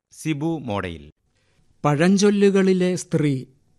സിബു മോഡയിൽ പഴഞ്ചൊല്ലുകളിലെ സ്ത്രീ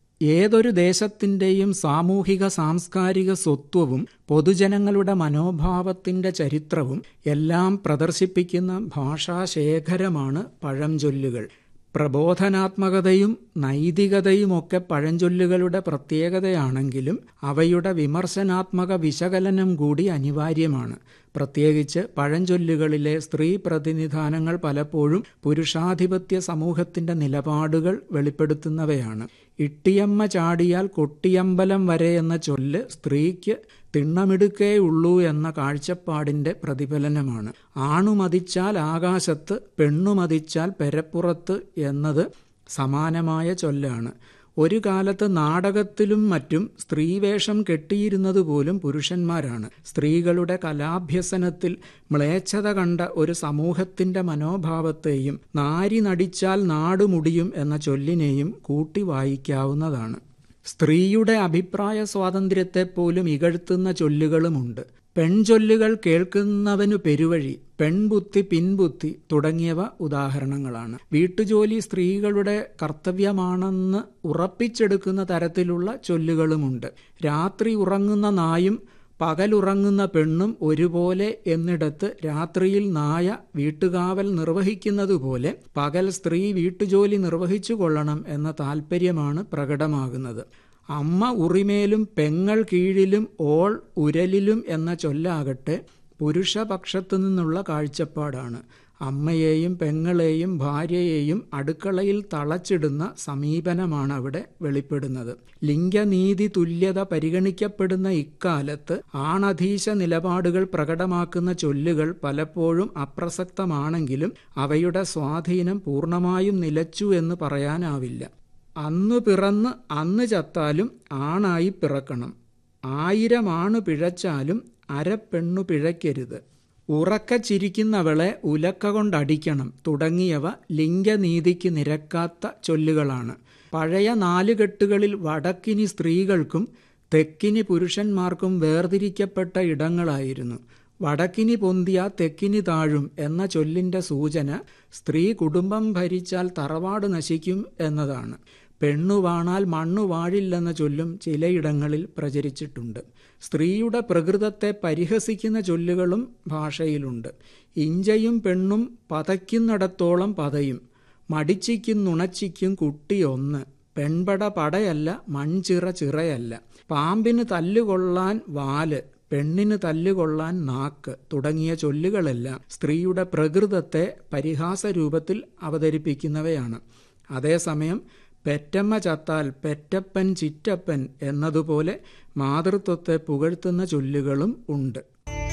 ഏതൊരു ദേശത്തിൻ്റെയും സാമൂഹിക സാംസ്കാരിക സ്വത്വവും പൊതുജനങ്ങളുടെ മനോഭാവത്തിൻ്റെ ചരിത്രവും എല്ലാം പ്രദർശിപ്പിക്കുന്ന ഭാഷാശേഖരമാണ് പഴഞ്ചൊല്ലുകൾ പ്രബോധനാത്മകതയും നൈതികതയുമൊക്കെ പഴഞ്ചൊല്ലുകളുടെ പ്രത്യേകതയാണെങ്കിലും അവയുടെ വിമർശനാത്മക വിശകലനം കൂടി അനിവാര്യമാണ് പ്രത്യേകിച്ച് പഴഞ്ചൊല്ലുകളിലെ സ്ത്രീ പ്രതിനിധാനങ്ങൾ പലപ്പോഴും പുരുഷാധിപത്യ സമൂഹത്തിന്റെ നിലപാടുകൾ വെളിപ്പെടുത്തുന്നവയാണ് ഇട്ടിയമ്മ ചാടിയാൽ കൊട്ടിയമ്പലം വരെ എന്ന ചൊല്ല് സ്ത്രീക്ക് തിണ്ണമിടുക്കേ ഉള്ളൂ എന്ന കാഴ്ചപ്പാടിന്റെ പ്രതിഫലനമാണ് ആണുമതിച്ചാൽ ആകാശത്ത് പെണ്ണുമതിച്ചാൽ പെരപ്പുറത്ത് എന്നത് സമാനമായ ചൊല്ലാണ് ഒരു കാലത്ത് നാടകത്തിലും മറ്റും സ്ത്രീവേഷം കെട്ടിയിരുന്നത് പോലും പുരുഷന്മാരാണ് സ്ത്രീകളുടെ കലാഭ്യസനത്തിൽ മ്ലേച്ഛത കണ്ട ഒരു സമൂഹത്തിന്റെ മനോഭാവത്തെയും നാരി നടിച്ചാൽ നാടുമുടിയും എന്ന ചൊല്ലിനെയും കൂട്ടി വായിക്കാവുന്നതാണ് സ്ത്രീയുടെ അഭിപ്രായ സ്വാതന്ത്ര്യത്തെ പോലും ഇകഴ്ത്തുന്ന ചൊല്ലുകളുമുണ്ട് പെൺചൊല്ലുകൾ കേൾക്കുന്നവനു പെരുവഴി പെൺബുദ്ധി പിൻബുദ്ധി തുടങ്ങിയവ ഉദാഹരണങ്ങളാണ് വീട്ടുജോലി സ്ത്രീകളുടെ കർത്തവ്യമാണെന്ന് ഉറപ്പിച്ചെടുക്കുന്ന തരത്തിലുള്ള ചൊല്ലുകളുമുണ്ട് രാത്രി ഉറങ്ങുന്ന നായും പകലുറങ്ങുന്ന പെണ്ണും ഒരുപോലെ എന്നിടത്ത് രാത്രിയിൽ നായ വീട്ടുകാവൽ നിർവഹിക്കുന്നതുപോലെ പകൽ സ്ത്രീ വീട്ടുജോലി നിർവഹിച്ചു കൊള്ളണം എന്ന താൽപ്പര്യമാണ് പ്രകടമാകുന്നത് അമ്മ ഉറിമേലും പെങ്ങൾ കീഴിലും ഓൾ ഉരലിലും എന്ന ചൊല്ലാകട്ടെ പുരുഷപക്ഷത്തു നിന്നുള്ള കാഴ്ചപ്പാടാണ് അമ്മയെയും പെങ്ങളെയും ഭാര്യയെയും അടുക്കളയിൽ തളച്ചിടുന്ന സമീപനമാണ് അവിടെ വെളിപ്പെടുന്നത് ലിംഗനീതി തുല്യത പരിഗണിക്കപ്പെടുന്ന ഇക്കാലത്ത് ആണധീശ നിലപാടുകൾ പ്രകടമാക്കുന്ന ചൊല്ലുകൾ പലപ്പോഴും അപ്രസക്തമാണെങ്കിലും അവയുടെ സ്വാധീനം പൂർണ്ണമായും നിലച്ചു എന്ന് പറയാനാവില്ല അന്നു പിറന്ന് അന്ന് ചത്താലും ആണായി പിറക്കണം ആയിരം ആണ് പിഴച്ചാലും അരപ്പെണ്ണു പിഴയ്ക്കരുത് ഉറക്ക ചിരിക്കുന്നവളെ ഉലക്ക കൊണ്ടടിക്കണം തുടങ്ങിയവ ലിംഗനീതിക്ക് നിരക്കാത്ത ചൊല്ലുകളാണ് പഴയ നാലുകെട്ടുകളിൽ വടക്കിനി സ്ത്രീകൾക്കും തെക്കിനി പുരുഷന്മാർക്കും വേർതിരിക്കപ്പെട്ട ഇടങ്ങളായിരുന്നു വടക്കിനി പൊന്തിയ തെക്കിനി താഴും എന്ന ചൊല്ലിന്റെ സൂചന സ്ത്രീ കുടുംബം ഭരിച്ചാൽ തറവാട് നശിക്കും എന്നതാണ് പെണ്ണു വാണാൽ മണ്ണു വാഴില്ലെന്ന ചൊല്ലും ചിലയിടങ്ങളിൽ പ്രചരിച്ചിട്ടുണ്ട് സ്ത്രീയുടെ പ്രകൃതത്തെ പരിഹസിക്കുന്ന ചൊല്ലുകളും ഭാഷയിലുണ്ട് ഇഞ്ചയും പെണ്ണും പതയ്ക്കുന്നിടത്തോളം പതയും മടിച്ചിക്കും നുണച്ചിക്കും കുട്ടി ഒന്ന് പെൺപട പടയല്ല മൺചിറ ചിറയല്ല പാമ്പിന് തല്ലുകൊള്ളാൻ വാല് പെണ്ണിന് തല്ലുകൊള്ളാൻ നാക്ക് തുടങ്ങിയ ചൊല്ലുകളെല്ലാം സ്ത്രീയുടെ പ്രകൃതത്തെ പരിഹാസ രൂപത്തിൽ അവതരിപ്പിക്കുന്നവയാണ് അതേസമയം പെറ്റമ്മ ചത്താൽ പെറ്റപ്പൻ ചിറ്റപ്പൻ എന്നതുപോലെ മാതൃത്വത്തെ പുകഴ്ത്തുന്ന ചൊല്ലുകളും ഉണ്ട്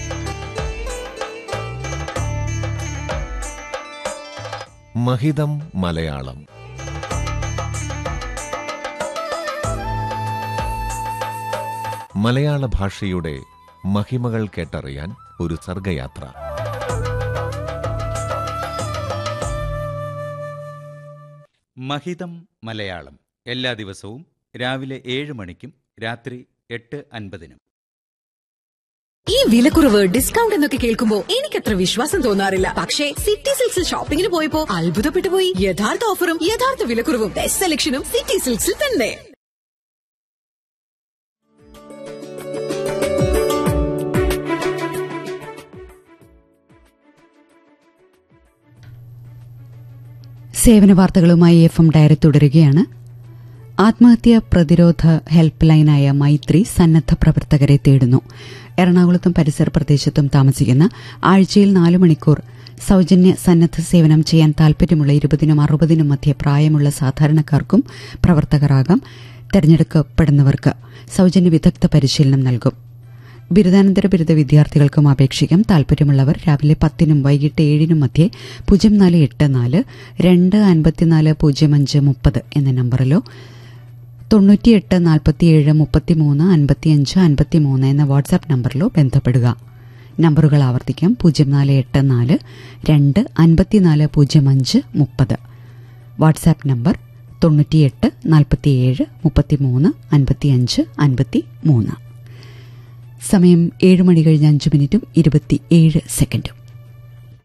മഹിതം മലയാളം മലയാള ഭാഷയുടെ മഹിമകൾ കേട്ടറിയാൻ ഒരു സർഗയാത്ര മഹിതം മലയാളം എല്ലാ ദിവസവും രാവിലെ ഏഴ് മണിക്കും രാത്രി എട്ട് അൻപതിനും ഈ വിലക്കുറവ് ഡിസ്കൗണ്ട് എന്നൊക്കെ കേൾക്കുമ്പോ എനിക്കത്ര വിശ്വാസം തോന്നാറില്ല പക്ഷേ സിറ്റി സിൽക്സിൽ ഷോപ്പിംഗിന് പോയപ്പോ അത്ഭുതപ്പെട്ടു പോയി യഥാർത്ഥ ഓഫറും യഥാർത്ഥ വിലക്കുറവും ബെസ്റ്റ് സെലക്ഷനും സിറ്റി സിൽക്സിൽ തന്നെ സേവന വാർത്തകളുമായി എഫ് എം ഡയറി തുടരുകയാണ് ആത്മഹത്യ പ്രതിരോധ ഹെൽപ്പ് ലൈനായ മൈത്രി സന്നദ്ധ പ്രവർത്തകരെ തേടുന്നു എറണാകുളത്തും പരിസര പ്രദേശത്തും താമസിക്കുന്ന ആഴ്ചയിൽ നാല് മണിക്കൂർ സൌജന്യ സന്നദ്ധ സേവനം ചെയ്യാൻ താൽപര്യമുള്ള ഇരുപതിനും അറുപതിനും മധ്യ പ്രായമുള്ള സാധാരണക്കാർക്കും പ്രവർത്തകരാകാം തെരഞ്ഞെടുക്കപ്പെടുന്നവർക്ക് സൌജന്യ വിദഗ്ധ പരിശീലനം നൽകും ബിരുദാനന്തര ബിരുദ വിദ്യാർത്ഥികൾക്കും അപേക്ഷിക്കാം താൽപര്യമുള്ളവർ രാവിലെ പത്തിനും വൈകിട്ട് ഏഴിനും മധ്യേ പൂജ്യം നാല് എട്ട് നാല് രണ്ട് അൻപത്തിനാല് പൂജ്യം അഞ്ച് മുപ്പത് എന്ന നമ്പറിലോ തൊണ്ണൂറ്റിയെട്ട് നാൽപ്പത്തിയേഴ് മുപ്പത്തിമൂന്ന് അൻപത്തിയഞ്ച് അൻപത്തിമൂന്ന് എന്ന വാട്സാപ്പ് നമ്പറിലോ ബന്ധപ്പെടുക നമ്പറുകൾ ആവർത്തിക്കാം പൂജ്യം നാല് എട്ട് നാല് രണ്ട് അൻപത്തിനാല് പൂജ്യം അഞ്ച് മുപ്പത് വാട്സാപ്പ് നമ്പർ തൊണ്ണൂറ്റിയെട്ട് നാൽപ്പത്തിയേഴ് മുപ്പത്തിമൂന്ന് അൻപത്തിയഞ്ച് അൻപത്തി മൂന്ന് സമയം ഏഴ് മണി കഴിഞ്ഞ് അഞ്ച് മിനിറ്റും ഇരുപത്തിയേഴ് സെക്കൻഡും